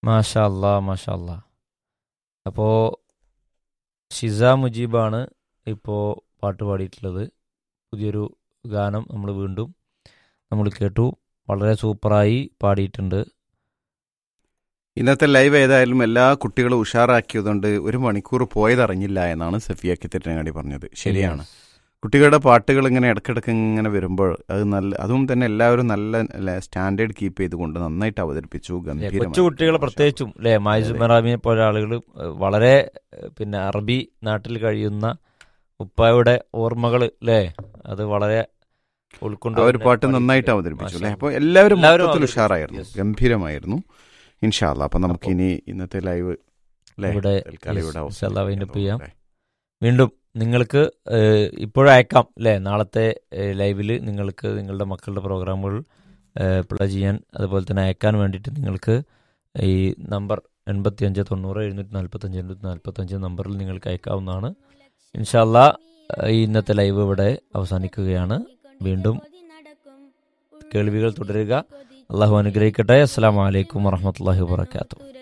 മാഷാ അല്ലാ മാഷാ അല്ലാ അപ്പോൾ ഷിസ മുജീബാണ് ഇപ്പോൾ പാട്ട് പാടിയിട്ടുള്ളത് പുതിയൊരു ഗാനം നമ്മൾ വീണ്ടും നമ്മൾ കേട്ടു വളരെ സൂപ്പറായി പാടിയിട്ടുണ്ട് ഇന്നത്തെ ലൈവ് ഏതായാലും എല്ലാ കുട്ടികളും ഉഷാറാക്കിയതുകൊണ്ട് ഒരു മണിക്കൂർ പോയതറിഞ്ഞില്ല എന്നാണ് സഫിയ കിത്തിരങ്ങാടി പറഞ്ഞത് ശരിയാണ് കുട്ടികളുടെ പാട്ടുകൾ ഇങ്ങനെ ഇടയ്ക്കിടയ്ക്ക് ഇങ്ങനെ വരുമ്പോൾ അത് നല്ല അതും തന്നെ എല്ലാവരും നല്ല സ്റ്റാൻഡേർഡ് കീപ്പ് ചെയ്തുകൊണ്ട് നന്നായിട്ട് അവതരിപ്പിച്ചു അല്ലേ, ഗംഭീരമായി. കൊച്ചു കുട്ടികൾ പ്രത്യേകിച്ചും അല്ലേ മായിസ് അതെ. മെറാമിനെ പോലെ ആളുകൾ വളരെ ഏഹ്, പിന്നെ അറബി നാട്ടിൽ കഴിയുന്ന ഉപ്പായുടെ ഓർമ്മകൾ അല്ലേ അത് വളരെ ഉൾക്കൊണ്ട് ആ ഒരു തന്നെ പാട്ട് പാടി- നന്നായിട്ട് അവതരിപ്പിച്ചു അല്ലേ മാഷാ അപ്പോൾ എല്ലാവരും എല്ലാവരും മൊത്തത്തിൽ അവതരിപ്പിച്ചു. ഉഷാറായിരുന്നു Yes. ഗംഭീരമായിരുന്നു ഇൻഷാല്ല അപ്പൊ നമുക്ക് അപ്പോ ഇനി ഇന്നത്തെ ലൈവ് അല്ലേ ഇവിടെ തൽക്കാലം yes, ഇവിടെ ഇൻഷാല്ലാ അവസാനിപ്പിക്കാൻ wind up ചെയ്യാം. തോന്നുന്നു വീണ്ടും നിങ്ങൾക്ക് ഏഹ്, ഇപ്പോഴും അയക്കാം അല്ലേ നാളത്തെ ലൈവിൽ നിങ്ങൾക്ക് നിങ്ങളുടെ മക്കളുടെ പ്രോഗ്രാമുകൾ പ്ലേ ചെയ്യാൻ അതുപോലെ തന്നെ അയക്കാൻ വേണ്ടിയിട്ട് നിങ്ങൾക്ക് ഈ നമ്പർ എൺപത്തി അഞ്ച് തൊണ്ണൂറ് എഴുന്നൂറ്റി നാൽപ്പത്തഞ്ച് എണ്ണൂറ്റി നാൽപ്പത്തഞ്ച് നമ്പറിൽ നിങ്ങൾക്ക് അയക്കാവുന്നതാണ് ഇൻഷാല്ല ഈ ഇന്നത്തെ ലൈവ് ഇവിടെ അവസാനിക്കുകയാണ് വീണ്ടും കേൾവികൾ തുടരുക അള്ളാഹു അനുഗ്രഹിക്കട്ടെ അസ്സാം വലൈക്കും വാഹമത്തല്ലാഹി വാബർക്കാത്തു